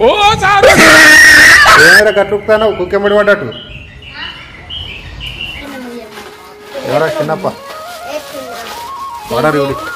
ఓ sir ఏమైనా కట్టుకుతానో కుక్కెమ్మడి పడ్డట్టు ఎవరా చిన్నప్ప వాడారు ఇవిడి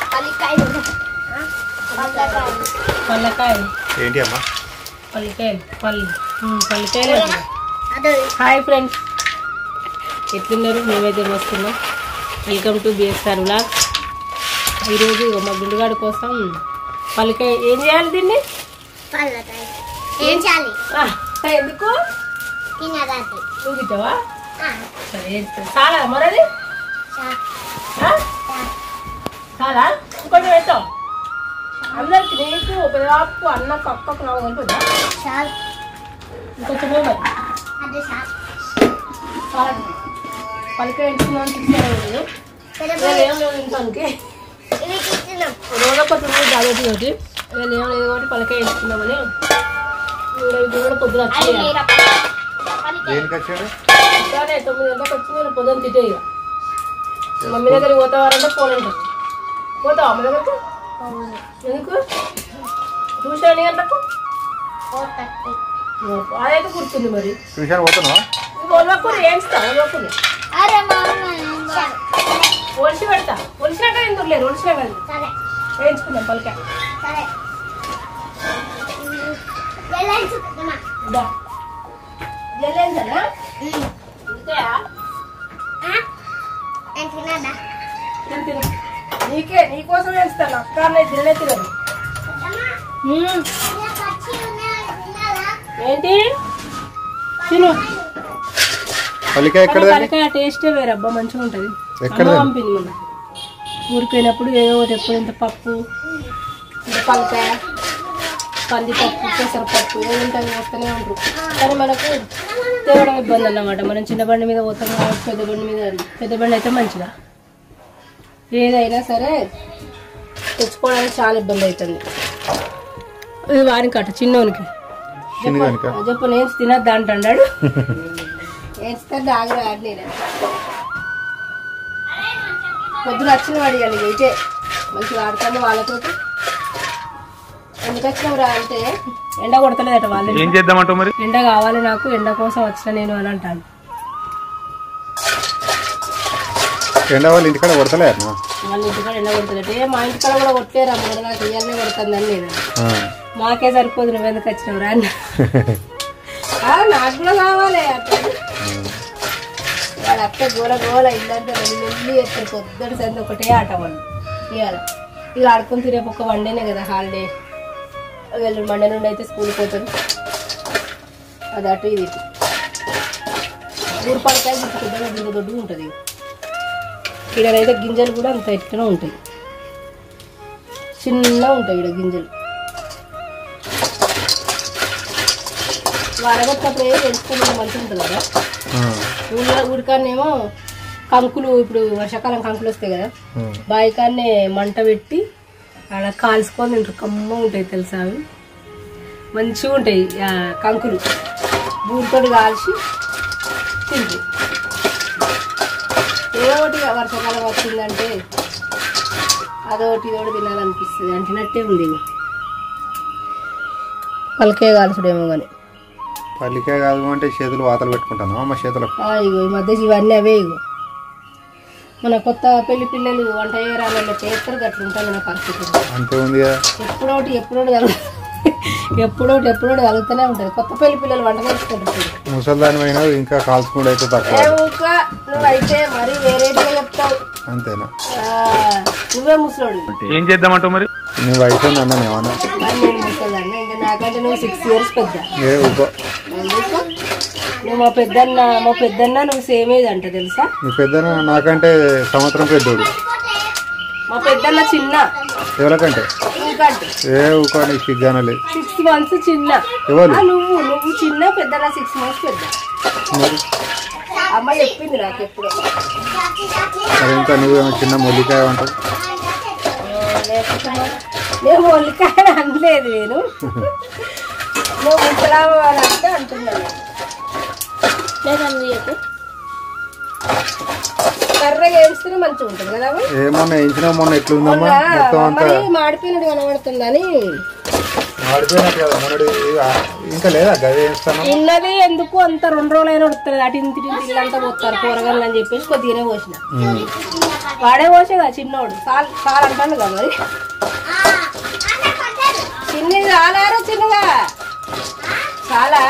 పల్లకాయలు ఏంటి అమ్మా పల్లికాయలు పల్లి ఉమ్, పల్లికాయలు అంటున్నా. హాయ్ ఫ్రెండ్స్ ఎట్లున్నారు మేమైతే వస్తున్నాం వెల్కమ్ టు బిఎస్ఆర్ వ్లాగ్ ఈరోజు మా గుండుగాడు కోసం పల్లికాయ ఏం చేయాలి దీన్ని ఏం చేయాలి ఆ, ఎందుకు తినరాదు నువ్వు తింటావా సరే ఏం చేస్తావు? చాలా మరది ఆ? చాలా ఇంకొంచెం పెట్టాం అందరికి నీకు పెదాపు అన్న కక్కకు నాకు కలుపుదా చాలు ఇంకొంచెం మరి అది చాలు చాలా పలికాయ ఇస్తున్నాను తీసుకురాలేదు ఏం లేదు ఇంటానికి ఇవి తింటున్నాం రోజొకటి ఉంది దాదాపు ఒకటి వీళ్ళు ఏం లేదు కాబట్టి పలకాయ ఇస్తున్నామని ఇవి కూడా పొద్దున అది వచ్చి మీర దేనికి వచ్చాడు సరే తొమ్మిది గంటలకు వచ్చి నేను పొద్దున తిట్టే ఇక మమ్మీ దగ్గరికి పోతావారంటే ఫోన్ అంటారు పోతావా అమ్మ దగ్గరకు ఎందుకు ట్యూషన్ ఎన్ని గంటలకు పోతకి అదైతే గుర్తుంది మరి ట్యూషన్ పోతున్నావా ఒలవకూరి ఏంచుతా ఒలవకూరి అరే మామ ఒలిసి పెడతా ఒలిసినాక ఎందుకు లేదు ఒలిసినాక సరే వేయించుకుందాం పలకాయ సరే వెళ్ళాల్సుకుంటున్నా దా జల్లేంచనా ఇంతయా నేను తినదా తిను తిను నీకే నీకోసం వేస్తాను అక్క అన్నయ్య తినలే తినదు మ్మ్. పచ్చి ఉన్నాయి తినాలా ఏంటి తిను పల్లికాయ ఎక్కడదండి పలకాయ టేస్టే వేరే అబ్బా మంచిగా ఉంటుంది ఎక్కడదండి? అమ్మ పంపింది మొన్న ఊరిపోయినప్పుడు ఏదో ఒకటి ఎప్పుడు ఇంత పప్పు ఇంత పలకాయ కందిపప్పు పెసరపప్పు ఏదో ఉంటుంది వస్తూనే ఉంటారు కానీ మనకు తేవడం ఇబ్బంది అన్నమాట మనం చిన్న బండి మీద పోతాం కాబట్టి పెద్ద బండి మీద పెద్ద బండి అయితే మంచిదా ఏదైనా సరే తెచ్చుకోవడానికి చాలా ఇబ్బంది అవుతుంది ఇది వానికి అట చిన్నోనికి చిన్నదానిక చెప్పు నేను తినద్దా అంటాడు వేస్తాడు ఆగ్రా ఆడి పొద్దున వచ్చిన వాడు ఇవ్వాలి ఇటే మంచిగా ఆడుతాను వాళ్ళతో ఎందుకు వచ్చినవురా అంటే ఎండ కొడతలేదట వాళ్ళు ఏం చేద్దామంటావు మరి ఎండ కావాలి నాకు ఎండ కోసం వచ్చిన నేను అని అంటాను ఎండ వాళ్ళు ఇంటికాడ కొడతలే అమ్మా వాళ్ళ ఇంటికాడ ఎండ కొడతలేట ఏ మా ఇంటికాడ కూడా కొట్టేరా మరి నాకు ఇయ్యాలనే కొడుతుందని నేను మాకే సరిపోదు నువ్వు ఎందుకు వచ్చినవురా అన్న ఆ, నాకు కూడా కావాలి అంటాడు వాడు అత్త గోల గోల ఇల్లంతా వెళ్ళి ఎత్తారు పొద్దున సంది ఒకటే ఆట వాళ్ళు ఇవాళ ఇక ఆడుకుని తిరేపు ఒక వన్ డేనే కదా హాలిడే వెళ్ళి మండే నుండి అయితే స్కూల్కి పోతారు అది అటు ఇది ఇటు ఊరుపడకాయ పెద్దగా గింజ దొడ్డు ఉంటుంది ఈడనైతే గింజలు కూడా అంత ఎట్లనే ఉంటాయి చిన్నగా ఉంటాయి ఈడ గింజలు వరగొట్టప్పుడు ఏం తెలుసుకుని మంచిగా ఉంటుంది కదా ఊళ్ళో ఊరికాన్నేమో కంకులు ఇప్పుడు వర్షాకాలం కంకులు వస్తాయి కదా బాయికాన్నే మంట పెట్టి ఆడ కాల్చుకొని తింటారు కమ్మ ఉంటాయి తెలుసా అవి మంచిగా ఉంటాయి ఆ, కంకులు బూరితోటి కాల్చి తింటారు ఏదో ఒకటి ఇక వర్షాకాలం వచ్చిందంటే అదొకటి ఇదొకటి తినాలనిపిస్తుంది అంటినట్టే ఉంది ఇగో. పలకే కాల్చుడేమో కానీ పల్లికాయ కాదు అంటే చేతులు వాతలు పెట్టుకుంటాను అమ్మ చేతులకు ఆ, ఇగో ఈ మధ్య ఇవన్నీ అవే ఇగో మన కొత్త పెళ్లి పిల్లలు వంట చేయరాలలో చేస్తారు గట్ల ఉంటుంది నా పరిస్థితి అంతే ఉంది కదా ఎప్పుడోటి ఎప్పుడోటి కలుగు ఎప్పుడోటి ఎప్పుడోటి కలుగుతూనే ఉంటుంది కొత్త పెళ్లి పిల్లలు వంట నేర్చుకుంటారు చూడు. ముసల్దాని అయినా ఇంకా కాల్చుకుంటూ అయితే తక్కువ ఏ ఊక నువ్వైతే మరి వేరేటిగా చెప్తావు అంతేనా ఆ, నువ్వే ముసలోడు ఏం చేద్దామంటావు మరి నీ వయసు ఉంది అన్నాను ఏమన్నా మరి నేను ముసలన్నా ఇంకా నాకంటే నువ్వు సిక్స్ ఇయర్స్ పెద్ద ఏ ఊకో ఎందుకు? నువ్వు మా పెద్దన్న మా పెద్దన్న నువ్వు సేమ్ ఏజ్ అంట తెలుసా నీ పెద్ద నాకంటే సంవత్సరం పెద్దోడు మా పెద్దన్న చిన్న ఎవరికంటే ఇంకంటే ఏ ఊకో నీకు సిగ్గానలే సిక్స్ మంత్స్ చిన్న ఎవరు ఆ, నువ్వు నువ్వు చిన్న పెద్దన్న సిక్స్ మంత్స్ పెద్ద మరి అమ్మ చెప్పింది నాకు ఎప్పుడు మరి ఇంకా నువ్వేమో చిన్న మొల్లికాయ అంటావు నేను ఒలికాయ అనలేదు నేను నువ్వు ముసలాము అని అంటే అంటున్నాను లేదండి చెప్పు కర్రగా వేస్తేనే మంచిగా ఉంటుంది కదా అవి? ఏమన్నా వేయించినా మొన్న ఎట్లుందమ్మా మొన్న మొత్తం అంతా మరి మాడిపోయినట్టు కనబడుతుందని మాడిపోయినట్టు కదా మొన్నటి ఇంకా లేదా గది వేస్తాను చిన్నది ఎందుకు అంత రెండు రోజులైనా ఉడుతుంది అటు ఇంటి ఇంటి ఇల్లంతా పోతారు కూరగాయలు అని చెప్పేసి కొద్దిగానే పోసిన వాడే పోసే కదా చిన్నోడు సాల్ సాల్ అంటాను కదా మరి చిన్నది చాలారు చిన్నగా చాలా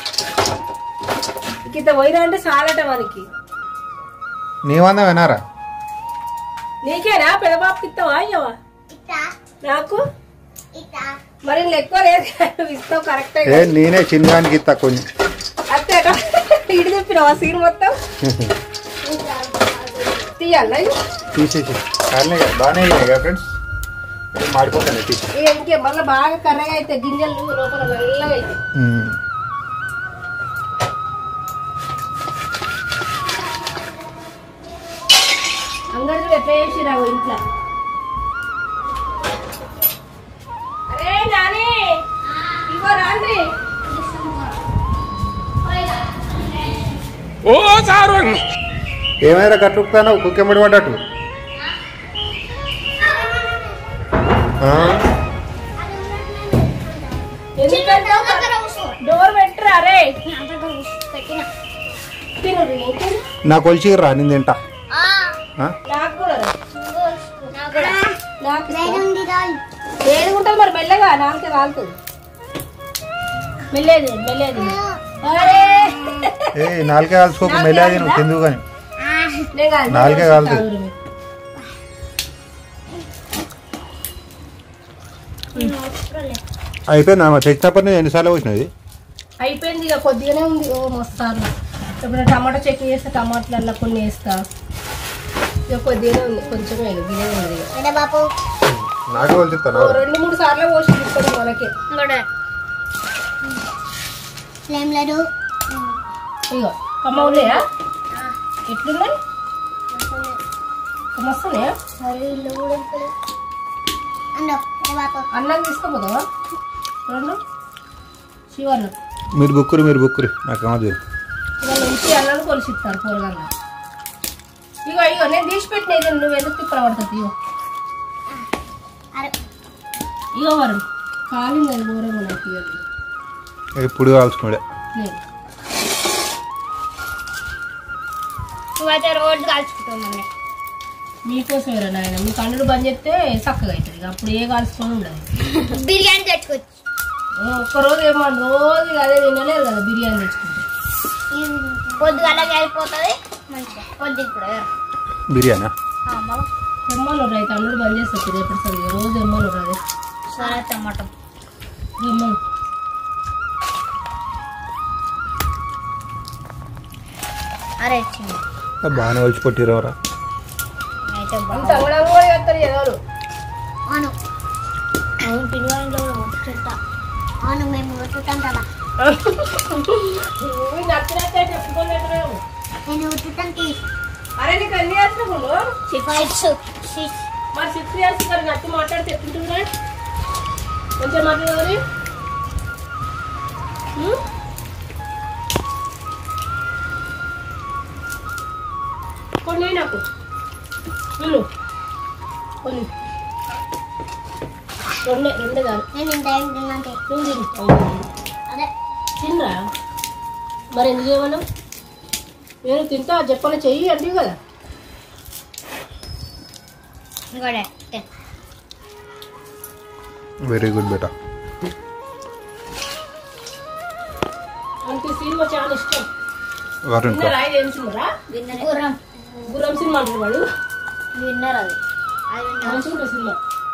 ఇంత పోయినా అంటే చాలట మనకి నీవన్నా వినారా నీకేనా పెదబాబుకి ఇస్తావా అయ్యవా ఇట్టా నాకు ఇట్టా మరి ఇంక ఎక్కువ లేదు నువ్వు ఇస్తావు కరెక్టే ఏ నేనే చిన్నగానికి ఇస్తా కొంచెం అంతే ఇటు చెప్పినావా సీన్ మొత్తం తీయాలా ఇది? తీసేసి కానీ బాగానే అయినాయి కదా ఫ్రెండ్స్ మాడిపోతాను తీసి ఇక ఇంకే మళ్ళీ బాగా కర్రగా అయితే గింజలు లోపల నల్లగా అయితే అంగడి ఎట్లా చేసిరావు ఇంట్లో అరే నాని ఇగో రాండి ఏమైనా కట్టుకుతాను కుక్కెమ్మడి పడ్డట్టు ఆ? ఎందుకంటే దగ్గర కూర్చో డోర్ పెట్టరా అరే నా దగ్గర కూర్చో పెట్టిన తిను నీకు నా కొలిచి రా నేను తింటా ఆ ఆ? నాకు కూడా రా. నాకు కూడా నాకు ఇస్తా. వేగంది రాయి ఏది ఉంటుంది మరి మెల్లగా నాలుగే కాలుతుంది మెల్లేది మెల్లేది అరే ఏ నాలుగే కాల్చుకోక మెల్లది నువ్వు తిందువు కానీ నేను కాదు, నేను నాలుగే చూస్తా కాలుతుంది. ఊరు మీకు. అయిపోయింది అమ్మ తెచ్చినప్పటి నుంచి ఎన్నిసార్లు వచ్చినది అయిపోయింది ఇక కొద్దిగానే ఉంది ఓ మస్తాను ఇప్పుడు టమాటా చట్నీ చేస్తే టమాటాలు కొన్ని వేస్తా ఇక కొద్దిగానే ఉంది కొంచెమే ఇక గిన్నె ఉంది ఇక. ఎడ బాపు నాకే కొలిచిస్తాను ఓ రెండు మూడు సార్లు పోసి ఇప్పుడు మనకి ఇంకోటి ఏం లేదు ఇగో కమ్మ ఉన్నాయా ఎట్లున్నాయి మస్తున్నాయా మరి ఇల్లు కూడా ఇప్పుడు అందో ఎడ బాపు అన్నం తీసుకోపోతావా రెండు శివన్నం మీరు బుక్కురు మీరు బుక్కురు నాకు ఏమది ఇవాళ నుంచి అన్నాను కొలిసిస్తారు కూరగాయలు ఇగో ఇగో నేను తీసి పెట్టిన ఇది నువ్వు ఎందుకు తిప్పల పడుతుంది ఇగో అరే ఇగో వరం కాలింది అది ఘోరంగా నాకు ఇవాళ. ఎప్పుడు కాల్చుకున్నాడే లేదు నువ్వైతే రోడ్డు కాల్చుకుంటావు మమ్మీ మీకోసం ఎవరా నాయన మీ కన్నులు బంద్ చేస్తే చక్కగా అవుతుంది ఇక అప్పుడు ఏ కాల్చుకొని ఉండదు బిర్యానీ తెచ్చుకోవచ్చు ఏ ఒక్కరోజు ఏమో రోజు ఇక అదే తినలేరు కదా బిర్యానీ తెచ్చుకుంటే పొద్దుగల అయిపోతుంది మంచిగా పొద్దుకి కూడా బిర్యానా ఎమ్మలు రైతు అన్నుడు బంద్ చేస్తారు రేపటి సరిగ్గా రోజు ఎమ్మలు అదే సరే టమాటో ఎమ్మలు అరే చిన్న బాగానే కొలిచి కొట్టిరవరా అయితే అంత అంగడంగా కూడా చేస్తారు ఎవరు అవును అవును పిల్లవాడిలో కూడా కొట్టుకుంటా అవును మేము కొట్టుకుంటాం కదా నువ్వు నచ్చినట్టే చెప్పుకోలేకపోయావు నేను కొట్టుకుంటానికి అరే నీకు అన్ని చేస్తున్నావు సిఫాయిట్స్ సిక్స్ మరి సిక్స్ ఇయర్స్ మరి నచ్చి మాట్లాడితే ఎట్లుంటుందిరా కొంచెం మాట్లాడవాలి కొన్ని నాకు వెళ్ళు కొన్ని రెండే రెండే కాదు నేను ఇంత ఏం తిన్నంటే నువ్వు తిను అదే తినరా మరి ఎందుకు చేయమన్నావు నేను తింటా చెప్పాలి చెయ్యి అంటే కదా ఇంకోటే వెరీ గుడ్ బేటా అంతే సినిమా చాలా ఇష్టం వరుణ్ విన్నరా ఇది ఏం సినిమారా గుర్రం గుర్రం సినిమా అంటారు వాడు విన్నర్ అది అది విన్నర్ మంచిగా ఉంటుంది సినిమా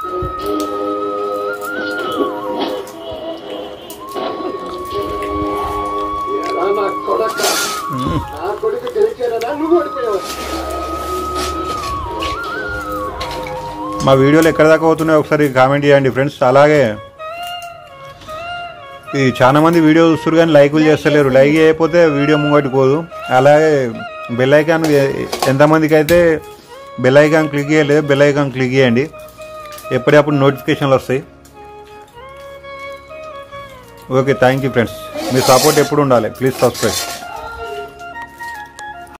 మా వీడియోలు ఎక్కడ దాకా పోతున్నాయో ఒకసారి కామెంట్ చేయండి ఫ్రెండ్స్ అలాగే ఈ చాలా మంది వీడియో చూస్తారు కానీ లైకులు చేస్తలేరు లైక్ చేయకపోతే వీడియో ముంగటి పోదు అలాగే బెల్ ఐకాన్ ఎంతమందికి అయితే బెల్ ఐకాన్ క్లిక్ చేయలేదు బెల్ ఐకాన్ క్లిక్ చేయండి ఎప్పటికప్పుడు నోటిఫికేషన్లు వస్తాయి ఓకే థ్యాంక్ యూ ఫ్రెండ్స్ మీ సపోర్ట్ ఎప్పుడు ఉండాలి ప్లీజ్ సబ్స్క్రైబ్